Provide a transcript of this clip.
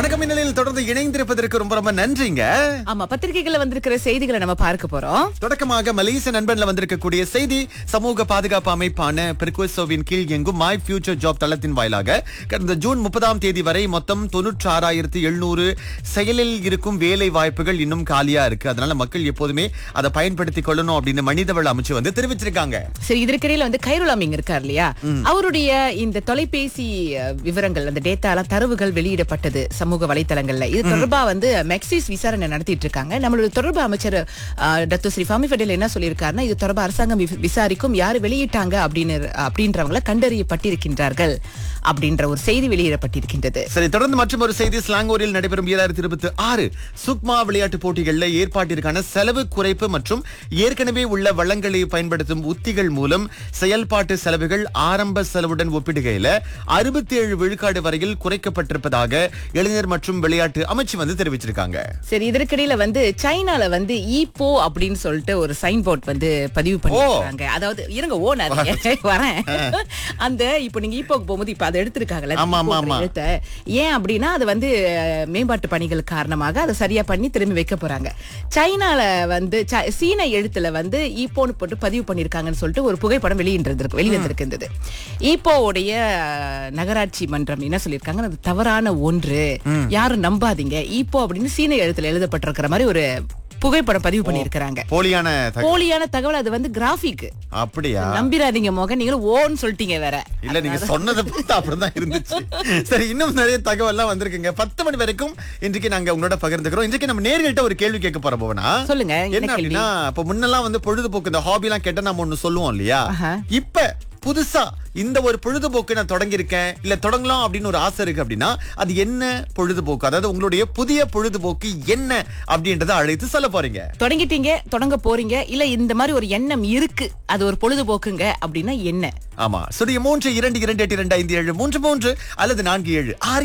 வணக்கம் இந்நிலையில் தொடர்ந்து இணைந்திருப்பதற்கு ரொம்ப ரொம்ப நன்றிங்க ஆமா பத்திரிகைகள்ல வந்திருக்கிற செய்திகளை நம்ம பார்க்க போறோம் தொடக்கமாக மலேசிய நண்பன்ல வந்திருக்கக்கூடிய செய்தி சமூக பாதுகாப்பு அமைப்பான பெர்குசோவின் கீழ் இயங்கும் மை ஃபியூச்சர் ஜாப் தளத்தின் வாயிலாக கடந்த ஜூன் முப்பதாம் தேதி வரை மொத்தம் தொண்ணூற்றி ஆறாயிரத்தி எழுநூறு செயலில் இருக்கும் வேலை வாய்ப்புகள் இன்னும் காலியா இருக்கு அதனால மக்கள் எப்போதுமே அதை பயன்படுத்திக் கொள்ளணும் அப்படின்னு மனிதவள அமைச்சு வந்து தெரிவிச்சிருக்காங்க சரி இதற்கிடையில வந்து கைருல் அமிங் இருக்கார் இல்லையா அவருடைய இந்த தொலைபேசி அஹ், விவரங்கள் அந்த டேட்டா எல்லாம் தரவுகள் வெளியிடப்பட்டது சமூக வலைத்தளங்கள்ல இது தொடர்பா வந்து மெக்சிஸ் விசாரணை நடத்திட்டு இருக்காங்க நம்மளுடைய தொடர்பு அமைச்சர் அஹ், டாக்டர் ஸ்ரீ ஃபாமி பட்டேல் என்ன சொல்லியிருக்காருன்னா இது தொடர்பா அரசாங்கம் வி- விசாரிக்கும் யாரு வெளியிட்டாங்க அப்படின்னு அப்படின்றவங்கள கண்டறியப்பட்டிருக்கின்றார்கள் அப்படின்ற ஒரு செய்தி வெளியிடப்பட்டிருக்கின்றது சரி தொடர்ந்து மற்றும் ஒரு செய்தி ஸ்லாங்கோரில் நடைபெறும் ஈராயிரத்தி இருபத்தி ஆறு சுக்மா விளையாட்டு போட்டிகளில் ஏற்பாட்டிற்கான செலவு குறைப்பு மற்றும் ஏற்கனவே உள்ள வளங்களை பயன்படுத்தும் உத்திகள் மூலம் செயல்பாட்டு செலவுகள் ஆரம்ப செலவுடன் ஒப்பிடுகையில அறுபத்தி ஏழு விழுக்காடு வரையில் குறைக்கப்பட்டிருப்பதாக இளைஞர் மற்றும் விளையாட்டு அமைச்சு வந்து தெரிவிச்சிருக்காங்க சரி இதற்கிடையில வந்து சைனால வந்து ஈப்போ அப்படின்னு சொல்லிட்டு ஒரு சைன் போர்ட் வந்து பதிவு பண்ணிருக்காங்க அதாவது இருங்க ஓ நான் வரேன் அந்த இப்போ நீங்க ஈப்போக்கு போகும்போது இப்ப அதை எடுத்திருக்காங்கல்ல ஆமா, ஆமா, ஈப்போங்கிற ஆமா. எழுத்தை. ஏன் அப்படின்னா அது வந்து அஹ், மேம்பாட்டு பணிகள் காரணமாக அதை சரியா பண்ணி திரும்பி வைக்க போறாங்க சைனால வந்து ச- சீன எழுத்துல வந்து ஈப்போன்னு போட்டு பதிவு பண்ணிருக்காங்கன்னு சொல்லிட்டு ஒரு புகைப்படம் வெளியிட்டிருக்கு வெளிவந்திருக்கின்றது ஈப்போவுடைய அஹ், நகராட்சி மன்றம் என்ன சொல்லியிருக்காங்க அது தவறான ஒன்று யாரும் நம்பாதீங்க ஈப்போ அப்படின்னு சீன எழுத்துல எழுதப்பட்டிருக்கிற மாதிரி ஒரு புகைப்படம் பதிவு பண்ணியிருக்கிறாங்க போலியான தக- போலியான தகவல் அது வந்து கிராஃபிக் அப்படியா நம்பிராதீங்க மோக நீங்களும் ஓன்னு சொல்லிட்டீங்க வேற இல்ல நீங்க சொன்னதை பார்த்தா அப்படிதான் இருந்துச்சு சரி இன்னும் நிறைய தகவல்லாம் வந்திருக்குங்க பத்து மணி வரைக்கும் இன்றைக்கு நாங்க உங்களோட பகிர்ந்துக்கிறோம் இன்றைக்கு நம்ம நேர்கள்ட்ட ஒரு கேள்வி கேட்க போற போவனா சொல்லுங்க என்ன என்ன கேள்வி அப்படின்னா இப்ப முன்னெல்லாம் வந்து பொழுதுபோக்கு இந்த ஹாபி எல்லாம் கேட்டா நம்ம ஒண்ணு சொல்லுவோம் இல்லையா ஆஹா. இப்ப புதுசா இந்த ஒரு பொழுதுபோக்கு நான் தொடங்கியிருக்கேன் இல்ல தொடங்கலாம் அப்படின்னு ஒரு ஆசை இருக்கு அப்படின்னா அது என்ன பொழுதுபோக்கு அதாவது உங்களுடைய புதிய பொழுதுபோக்கு என்ன அப்படின்றத அழைத்து சொல்ல போறீங்க தொடங்கிட்டீங்க தொடங்க போறீங்க இல்ல இந்த மாதிரி ஒரு எண்ணம் இருக்கு அது ஒரு பொழுதுபோக்குங்க அப்படின்னா என்ன ஆமா சுரிய மூன்று இரண்டு இரண்டு எட்டு இரண்டு ஐந்து ஏழு மூன்று மூன்று அல்லது நான்கு ஏழு ஆறு